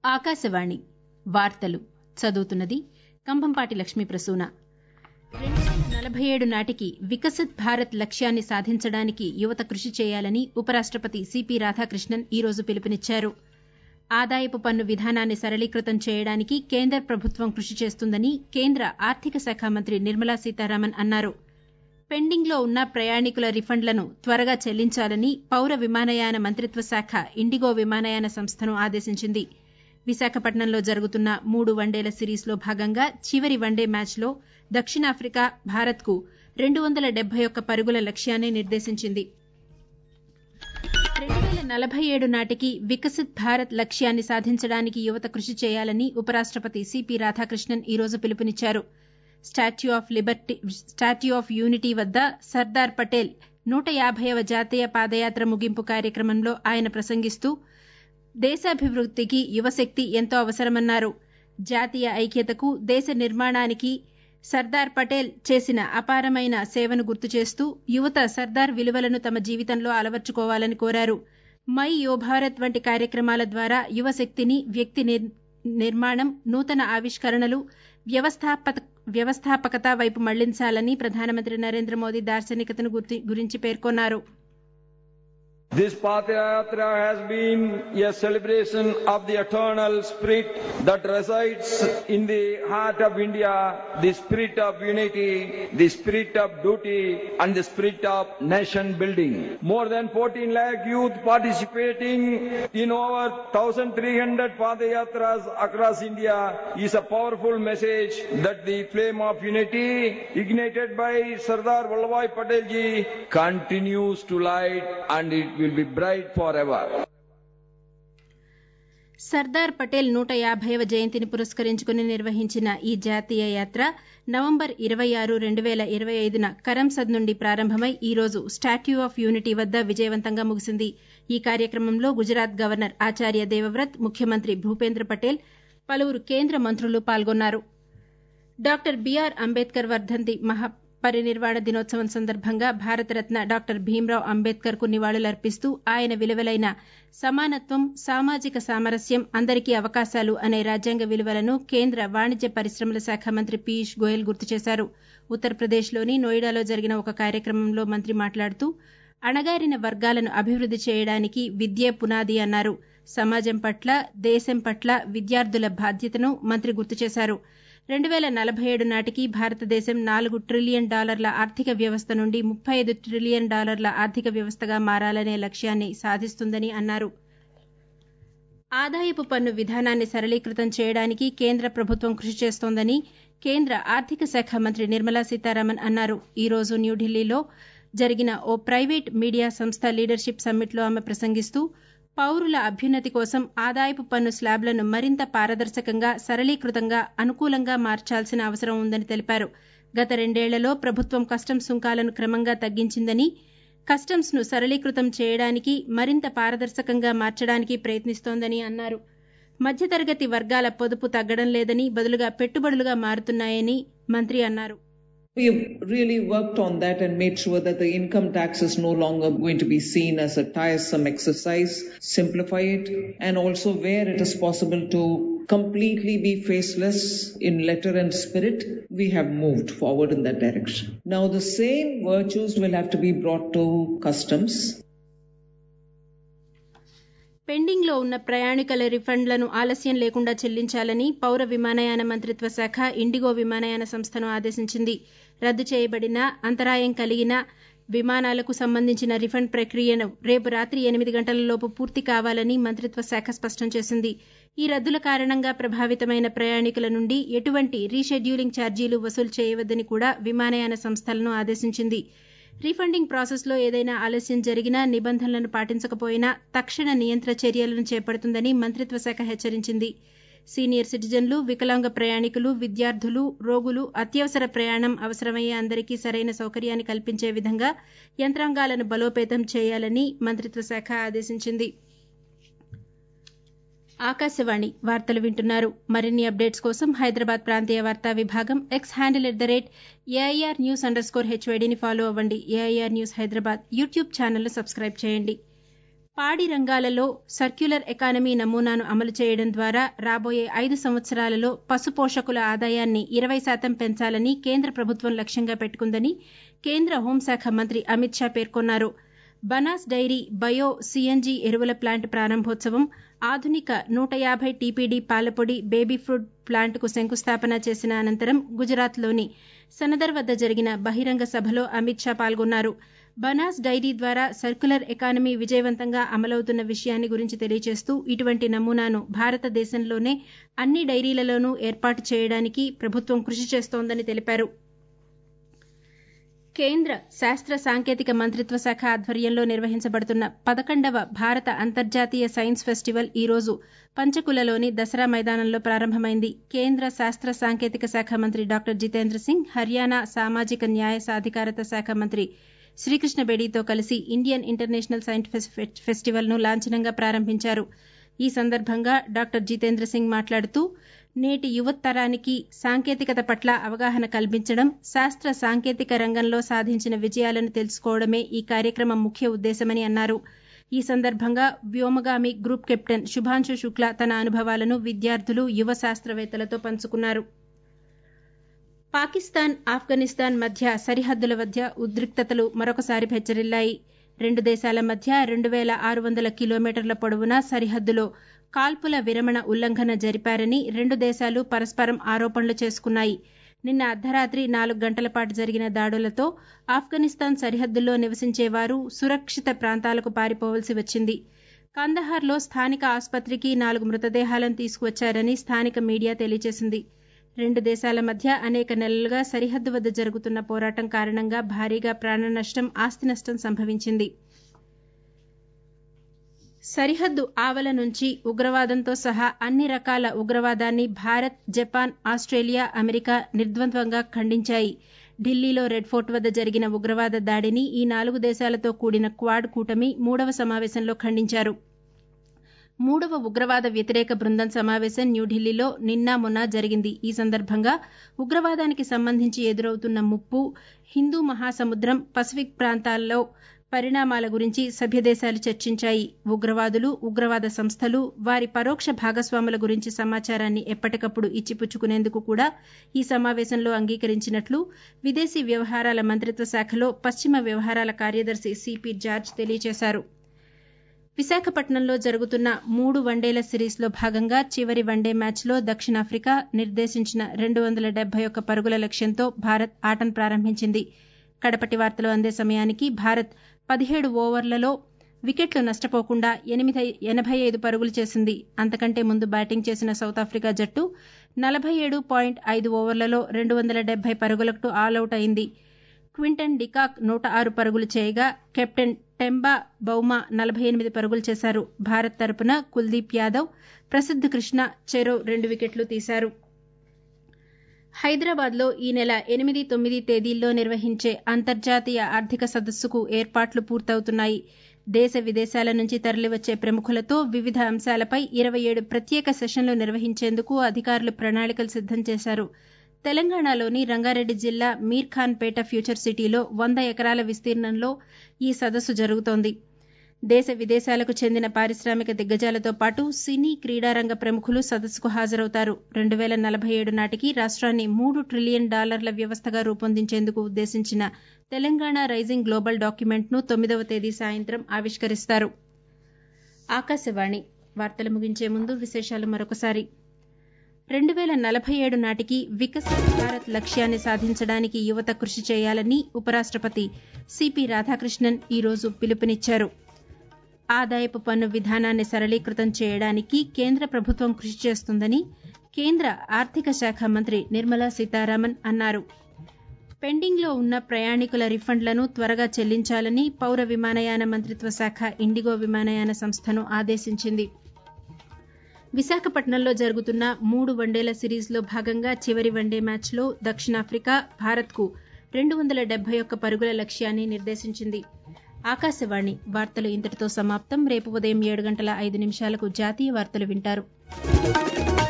ఆకాశవాణి వార్తలు చదువుతున్నది కంభంపాటి లక్ష్మీ ప్రసూన రెండు వేల నలభై ఏడు నాటికి వికసిత్ భారత్ లక్ష్యాన్ని సాధించడానికి యువత కృషి చేయాలని ఉపరాష్టపతి సిపి రాధాకృష్ణన్ ఈరోజు పిలుపునిచ్చారు ఆదాయపు పన్ను విధానాన్ని సరళీకృతం చేయడానికి కేంద్ర ప్రభుత్వం కృషి చేస్తుందని కేంద్ర ఆర్థిక శాఖ మంత్రి నిర్మలా సీతారామన్ అన్నారు పెండింగ్లో ఉన్న ప్రయాణికుల రిఫండ్లను త్వరగా చెల్లించాలని పౌర విమానయాన మంత్రిత్వ శాఖ ఇండిగో విమానయాన సంస్థను ఆదేశించింది విశాఖపట్నంలో జరుగుతున్న మూడు వన్డేల సిరీస్లో భాగంగా చివరి వన్డే మ్యాచ్లో దక్షిణాఫ్రికా భారత్కు రెండు వందల డెబ్బై ఒక్క పరుగుల లక్ష్యాన్ని నిర్దేశించింది రెండు వేల నలభై ఏడు నాటికి వికసిత్ భారత్ లక్ష్యాన్ని సాధించడానికి యువత కృషి చేయాలని ఉపరాష్టపతి సిపి రాధాకృష్ణన్ ఈరోజు పిలుపునిచ్చారు Statue of Liberty Statue of Unity వద్ద సర్దార్ పటేల్ నూట యాభైవ జాతీయ పాదయాత్ర ముగింపు కార్యక్రమంలో ఆయన ప్రసంగిస్తూ దేశాభివృద్దికి యువశక్తి ఎంతో అవసరమన్నారు జాతీయ ఐక్యతకు దేశ నిర్మాణానికి సర్దార్ పటేల్ చేసిన అపారమైన సేవను గుర్తు చేస్తూ యువత సర్దార్ విలువలను తమ జీవితంలో అలవర్చుకోవాలని కోరారు మై యో భారత్ వంటి కార్యక్రమాల ద్వారా యువశక్తిని వ్యక్తి నిర్మాణం నూతన ఆవిష్కరణలు వ్యవస్థాపకత వైపు మళ్లించాలని ప్రధానమంత్రి నరేంద్ర మోదీ దార్శనికతను గురించి పేర్కొన్నారు This Pathayatra has been a celebration of the eternal spirit that resides in the heart of India, the spirit of unity, the spirit of duty, and the spirit of nation building. More than 14 lakh youth participating in over 1,300 Pathayatras across India is a powerful message that the flame of unity ignited by Sardar Vallabhbhai Patel ji continues to light and it will be bright forever. Sardar Patel నూట యాభైవ జయంతిని పురస్కరించుకుని నిర్వహించిన ఈ జాతీయ యాత్ర November ఇరవై ఆరు రెండు వేల ఇరవై ఐదున కరంసద్ నుండి ప్రారంభమై ఈ రోజు స్టాట్యూ ఆఫ్ యూనిటీ వద్ద విజయవంతంగా ముగిసింది ఈ కార్యక్రమంలో గుజరాత్ గవర్నర్ ఆచార్య దేవవ్రత్ ముఖ్యమంత్రి భూపేంద్ర పటేల్ పలువురు కేంద్ర మంత్రులు పాల్గొన్నారు డాక్టర్ బీఆర్ అంబేద్కర్ వర్ధంతి మహా పరినిర్వాణ దినోత్సవం సందర్భంగా భారతరత్న డాక్టర్ భీమ్రావ్ అంబేద్కర్ కు నివాళులర్పిస్తూ ఆయన విలువలైన సమానత్వం సామాజిక సామరస్యం అందరికీ అవకాశాలు అనే రాజ్యాంగ విలువలను కేంద్ర వాణిజ్య పరిశ్రమల శాఖ మంత్రి పీయూష్ గోయల్ గుర్తు చేశారు ఉత్తరప్రదేశ్లోని నోయిడాలో జరిగిన ఒక కార్యక్రమంలో మంత్రి మాట్లాడుతూ అణగారిన వర్గాలను అభివృద్ది చేయడానికి విద్యే పునాది అన్నారు సమాజం పట్ల దేశం పట్ల విద్యార్థుల బాధ్యతను మంత్రి గుర్తు చేశారు రెండు వేల నలభై ఏడు నాటికి భారతదేశం నాలుగు ట్రిలియన్ డాలర్ల ఆర్థిక వ్యవస్థ నుండి ముప్పై ఐదు ట్రిలియన్ డాలర్ల ఆర్థిక వ్యవస్థగా మారాలనే లక్ష్యాన్ని సాధిస్తుందని అన్నారు ఆదాయపు పన్ను విధానాన్ని సరళీకృతం చేయడానికి కేంద్ర ప్రభుత్వం కృషి చేస్తోందని కేంద్ర ఆర్థిక శాఖ మంత్రి నిర్మలా సీతారామన్ అన్నారు ఈ రోజు న్యూఢిల్లీలో జరిగిన ఓ ప్రైవేట్ మీడియా సంస్థ లీడర్షిప్ సమ్మిట్లో ఆమె ప్రసంగిస్తూ పౌరుల అభ్యున్నతి కోసం ఆదాయపు పన్ను స్లాబ్లను మరింత పారదర్శకంగా సరళీకృతంగా అనుకూలంగా మార్చాల్సిన అవసరం ఉందని తెలిపారు గత రెండేళ్లలో ప్రభుత్వం కస్టమ్స్ సుంకాలను క్రమంగా తగ్గించిందని కస్టమ్స్ ను సరళీకృతం చేయడానికి మరింత పారదర్శకంగా మార్చడానికి ప్రయత్నిస్తోందని అన్నారు మధ్యతరగతి వర్గాల పొదుపు తగ్గడం లేదని బదులుగా పెట్టుబడులుగా మారుతున్నాయని మంత్రి అన్నారు We have really worked on that and made sure that the income tax is no longer going to be seen as a tiresome exercise, simplify it, and also where it is possible to completely be faceless in letter and spirit, we have moved forward in that direction. Now the same virtues will have to be brought to customs. పెండింగ్లో ఉన్న ప్రయాణికుల రిఫండ్లను ఆలస్యం లేకుండా చెల్లించాలని పౌర విమానయాన మంత్రిత్వ శాఖ ఇండిగో విమానయాన సంస్థను ఆదేశించింది రద్దు చేయబడిన అంతరాయం కలిగిన విమానాలకు సంబంధించిన రిఫండ్ ప్రక్రియను రేపు రాత్రి ఎనిమిది గంటలలోపు పూర్తి కావాలని మంత్రిత్వ శాఖ స్పష్టం చేసింది ఈ రద్దుల కారణంగా ప్రభావితమైన ప్రయాణికుల నుండి ఎటువంటి రీషెడ్యూలింగ్ ఛార్జీలు వసూలు చేయవద్దని కూడా విమానయాన సంస్థలను ఆదేశించింది రీఫండింగ్ ప్రాసెస్లో ఏదైనా ఆలస్యం జరిగినా నిబంధనలను పాటించకపోయినా తక్షణ నియంత్రణ చర్యలను చేపడుతుందని మంత్రిత్వ శాఖ హెచ్చరించింది సీనియర్ సిటిజన్లు వికలాంగ ప్రయాణికులు విద్యార్థులు రోగులు అత్యవసర ప్రయాణం అవసరమయ్యే అందరికీ సరైన సౌకర్యాన్ని కల్పించే విధంగా యంత్రాంగాలను బలోపేతం చేయాలని మంత్రిత్వ శాఖ ఆదేశించింది ఆకాశవాణి వార్తలు వింటున్నారు మరిన్ని అప్డేట్స్ కోసం హైదరాబాద్ ప్రాంతీయ వార్తా విభాగం X handle at the rate AIR news underscore హెచ్వైడీని ఫాలో అవ్వండి ఏఐఆర్ న్యూస్ హైదరాబాద్ యూట్యూబ్ ఛానల్ను సబ్స్క్రైబ్ చేయండి పాడి రంగాలలో సర్క్యులర్ ఎకానమీ నమూనాను అమలు చేయడం ద్వారా రాబోయే ఐదు సంవత్సరాలలో పశుపోషకుల ఆదాయాన్ని ఇరవై శాతం పెంచాలని కేంద్ర ప్రభుత్వం లక్ష్యంగా పెట్టుకుందని కేంద్ర హోంశాఖ మంత్రి అమిత్ షా పేర్కొన్నారు బనాస్ డైరీ బయో సీఎన్జీ ఎరువుల ప్లాంట్ ప్రారంభోత్సవం ఆధునిక నూట యాభై టీపీడీ పాలపొడి బేబీ ఫుడ్ ప్లాంట్కు శంకుస్థాపన చేసిన అనంతరం గుజరాత్లోని సనదర్ వద్ద జరిగిన బహిరంగ సభలో అమిత్ షా పాల్గొన్నారు బనాస్ డైరీ ద్వారా సర్కులర్ ఎకానమీ విజయవంతంగా అమలవుతున్న విషయాన్ని గురించి తెలియజేస్తూ ఇటువంటి నమూనాను భారతదేశంలోనే అన్ని డైరీలలోనూ ఏర్పాటు చేయడానికి ప్రభుత్వం కృషి చేస్తోందని తెలిపారు కేంద్ర శాస్త్ర సాంకేతిక మంత్రిత్వ శాఖ ఆధ్వర్యంలో నిర్వహించబడుతున్న పదకొండవ భారత అంతర్జాతీయ సైన్స్ ఫెస్టివల్ ఈ రోజు పంచకులలోని దసరా మైదానంలో ప్రారంభమైంది కేంద్ర శాస్త్ర సాంకేతిక శాఖ మంత్రి డాక్టర్ జితేంద్ర సింగ్ హర్యానా సామాజిక న్యాయ సాధికారత శాఖ మంత్రి శ్రీకృష్ణ బేడీతో కలిసి ఇండియన్ ఇంటర్నేషనల్ సైన్స్ ఫెస్టివల్ ను లాంఛనంగా ప్రారంభించారు ఈ సందర్భంగా డాక్టర్ జితేంద్ర సింగ్ మాట్లాడుతూ నేటి యువతరానికి సాంకేతికత పట్ల అవగాహన కల్పించడం శాస్త్ర సాంకేతిక రంగంలో సాధించిన విజయాలను తెలుసుకోవడమే ఈ కార్యక్రమం ముఖ్య ఉద్దేశమని అన్నారు ఈ సందర్భంగా వ్యోమగామి గ్రూప్ కెప్టెన్ శుభాంశు శుక్లా తన అనుభవాలను విద్యార్థులు యువ శాస్త్రవేత్తలతో పంచుకున్నారు పాకిస్తాన్ ఆఫ్ఘనిస్తాన్ మధ్య సరిహద్దుల మధ్య ఉద్రిక్తతలు మరొకసారి హెచ్చరిల్లాయి రెండు దేశాల మధ్య రెండు వేల ఆరు వందల కిలోమీటర్ల పొడవున సరిహద్దులో కాల్పుల విరమణ ఉల్లంఘన జరిపారని రెండు దేశాలు పరస్పరం ఆరోపణలు చేసుకున్నాయి నిన్న అర్ధరాత్రి నాలుగు గంటల పాటు జరిగిన దాడులతో ఆఫ్ఘనిస్తాన్ సరిహద్దుల్లో నివసించేవారు సురక్షిత ప్రాంతాలకు పారిపోవలసి వచ్చింది కందహార్లో స్థానిక ఆసుపత్రికి నాలుగు మృతదేహాలను తీసుకువచ్చారని స్థానిక మీడియా తెలియజేసింది రెండు దేశాల మధ్య అనేక నెలలుగా సరిహద్దు వద్ద జరుగుతున్న పోరాటం కారణంగా భారీగా ప్రాణ నష్టం ఆస్తి నష్టం సంభవించింది సరిహద్దు ఆవల నుంచి ఉగ్రవాదంతో సహా అన్ని రకాల ఉగ్రవాదాన్ని భారత్ జపాన్ ఆస్ట్రేలియా అమెరికా నిర్ద్వంద్వంగా ఖండించాయి ఢిల్లీలో రెడ్ ఫోర్ట్ వద్ద జరిగిన ఉగ్రవాద దాడిని ఈ నాలుగు దేశాలతో కూడిన క్వాడ్ కూటమి మూడవ సమావేశంలో ఖండించారు మూడవ ఉగ్రవాద వ్యతిరేక బృందం సమావేశం న్యూఢిల్లీలో నిన్న మొన్న జరిగింది ఈ సందర్భంగా ఉగ్రవాదానికి సంబంధించి ఎదురవుతున్న ముప్పు హిందూ మహాసముద్రం పసిఫిక్ ప్రాంతాల్లో పరిణామాల గురించి సభ్యదేశాలు చర్చించాయి ఉగ్రవాదులు ఉగ్రవాద సంస్థలు వారి పరోక్ష భాగస్వాముల గురించి సమాచారాన్ని ఎప్పటికప్పుడు ఇచ్చిపుచ్చుకునేందుకు కూడా ఈ సమావేశంలో అంగీకరించినట్లు విదేశీ వ్యవహారాల మంత్రిత్వ శాఖలో పశ్చిమ వ్యవహారాల కార్యదర్శి సిపి జార్జ్ తెలియజేశారు విశాఖపట్నంలో జరుగుతున్న మూడు వన్డేల సిరీస్లో భాగంగా చివరి వన్డే మ్యాచ్లో దక్షిణాఫ్రికా నిర్దేశించిన రెండు వందల డెబ్బై ఒక్క పరుగుల లక్ష్యంతో భారత్ ఆటను ప్రారంభించింది కడపటి వార్తలు అందే సమయానికి భారత్ పదిహేడు ఓవర్లలో వికెట్లు నష్టపోకుండా ఎనిమిది ఎనభై ఐదు పరుగులు చేసింది అంతకంటే ముందు బ్యాటింగ్ చేసిన సౌత్ ఆఫ్రికా జట్టు నలభై ఏడు పాయింట్ ఐదు ఓవర్లలో రెండు వందల డెబ్బై పరుగులకు ఆలౌట్ అయింది క్వింటన్ డికాక్ నూట ఆరు పరుగులు చేయగా కెప్టెన్ టెంబా బౌమా నలభై ఎనిమిది పరుగులు చేశారు భారత్ తరపున కుల్దీప్ యాదవ్ ప్రసిద్ధ్ కృష్ణ చెరో రెండు వికెట్లు తీశారు హైదరాబాద్లో ఈ నెల ఎనిమిది తొమ్మిది తేదీల్లో నిర్వహించే అంతర్జాతీయ ఆర్థిక సదస్సుకు ఏర్పాట్లు పూర్తవుతున్నాయి దేశ విదేశాల నుంచి తరలివచ్చే ప్రముఖులతో వివిధ అంశాలపై ఇరవై ఏడు ప్రత్యేక సెషన్లు నిర్వహించేందుకు అధికారులు ప్రణాళికలు సిద్దం చేశారు తెలంగాణలోని రంగారెడ్డి జిల్లా మీర్ఖాన్పేట ఫ్యూచర్ సిటీలో వంద ఎకరాల విస్తీర్ణంలో ఈ సదస్సు జరుగుతోంది దేశ విదేశాలకు చెందిన పారిశ్రామిక దిగ్గజాలతో పాటు సినీ క్రీడారంగ ప్రముఖులు సదస్సుకు హాజరవుతారు రెండు వేల నలభై ఏడు నాటికి రాష్ట్రాన్ని మూడు ట్రిలియన్ డాలర్ల వ్యవస్థగా రూపొందించేందుకు ఉద్దేశించిన తెలంగాణ రైజింగ్ గ్లోబల్ డాక్యుమెంట్ను తొమ్మిదవ తేదీ సాయంత్రం ఆవిష్కరిస్తారు ఆకాశవాణి వార్తలు ముగించే ముందు విశేషాలు మరొకసారి రెండు వేల నలభై ఏడు నాటికి వికసిత్ భారత్ లక్ష్యాన్ని సాధించడానికి యువత కృషి చేయాలని ఉపరాష్టపతి సిపి రాధాకృష్ణన్ ఈరోజు పిలుపునిచ్చారు ఆదాయపు పన్ను విధానాన్ని సరళీకృతం చేయడానికి కేంద్ర ప్రభుత్వం కృషి చేస్తుందని కేంద్ర ఆర్థిక శాఖ మంత్రి నిర్మలా సీతారామన్ అన్నారు పెండింగ్లో ఉన్న ప్రయాణికుల రిఫండ్లను త్వరగా చెల్లించాలని పౌర విమానయాన మంత్రిత్వ శాఖ ఇండిగో విమానయాన సంస్థను ఆదేశించింది విశాఖపట్నంలో జరుగుతున్న మూడు వన్డేల సిరీస్లో భాగంగా చివరి వన్డే మ్యాచ్లో దక్షిణాఫ్రికా భారత్కు రెండు వందల డెబ్బై ఒక్క పరుగుల లక్ష్యాన్ని నిర్దేశించింది ఆకాశవాణి వార్తలు ఇంతటితో సమాప్తం రేపు ఉదయం ఏడు గంటల ఐదు నిమిషాలకు జాతీయ వార్తలు వింటారు